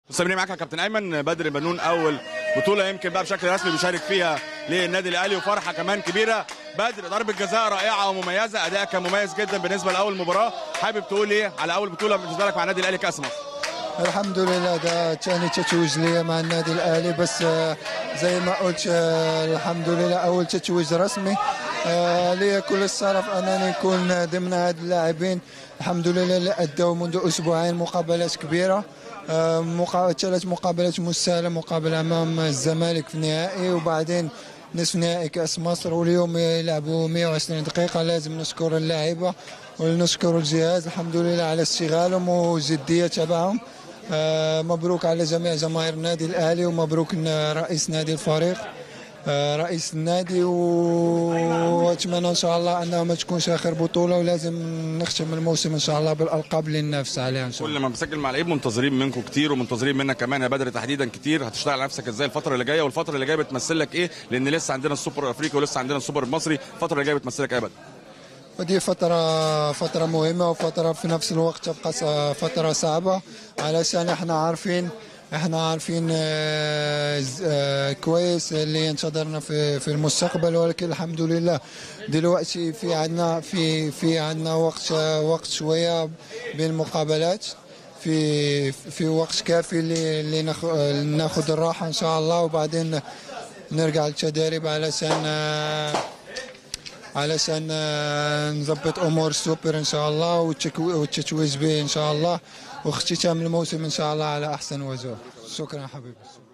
مستمرين معاك يا كابتن ايمن بدر بنون اول بطوله يمكن بقى بشكل رسمي بيشارك فيها للنادي الاهلي وفرحه كمان كبيره بدر ضربه جزاء رائعه ومميزه اداء كان مميز جدا بالنسبه لاول مباراه حابب تقول ايه على اول بطوله بالنسبه لك مع النادي الاهلي كاس مصر الحمد لله ده ثاني تتويج ليا مع النادي الاهلي بس آه، زي ما قلت آه، الحمد لله اول تتويج رسمي آه، ليا كل الشرف انني نكون ضمن هاد اللاعبين الحمد لله اللي ادوا منذ اسبوعين مقابلات كبيره آه، مقا- ثلاث مقابلات مستاهله مقابله امام الزمالك في النهائي وبعدين نصف نهائي كاس مصر واليوم يلعبوا 120 دقيقه لازم نشكر اللاعيبه ونشكر الجهاز الحمد لله على استغلالهم والجديه تبعهم آه، مبروك على جميع جماهير النادي الاهلي ومبروك ن- رئيس نادي الفريق آه، رئيس النادي و- واتمنى ان شاء الله انها ما تكونش اخر بطوله ولازم نختم الموسم ان شاء الله بالالقاب اللي ننافس عليها ان شاء الله كل ما بسجل مع لعيب منتظرين منكم كتير ومنتظرين منك كمان يا بدر تحديدا كتير هتشتغل على نفسك ازاي الفتره اللي جايه والفتره اللي جايه بتمثل لك ايه لان لسه عندنا السوبر الافريقي ولسه عندنا السوبر المصري الفتره اللي جايه بتمثل لك ايه يا بدر ودي فترة فترة مهمة وفترة في نفس الوقت تبقى س- فترة صعبة علشان احنا عارفين احنا عارفين آه، ز- آه، كويس اللي ينتظرنا في في المستقبل ولكن الحمد لله دلوقتي في عندنا في في عندنا وقت وقت شوية بين المقابلات في في وقت كافي اللي اللي ناخ- ناخذ الراحة ان شاء الله وبعدين نرجع للتدريب علشان آه، علشان آه، نظبط امور سوبر ان شاء الله والتكو- والتتويج به ان شاء الله واختتام الموسم ان شاء الله على احسن وجه شكرا حبيبي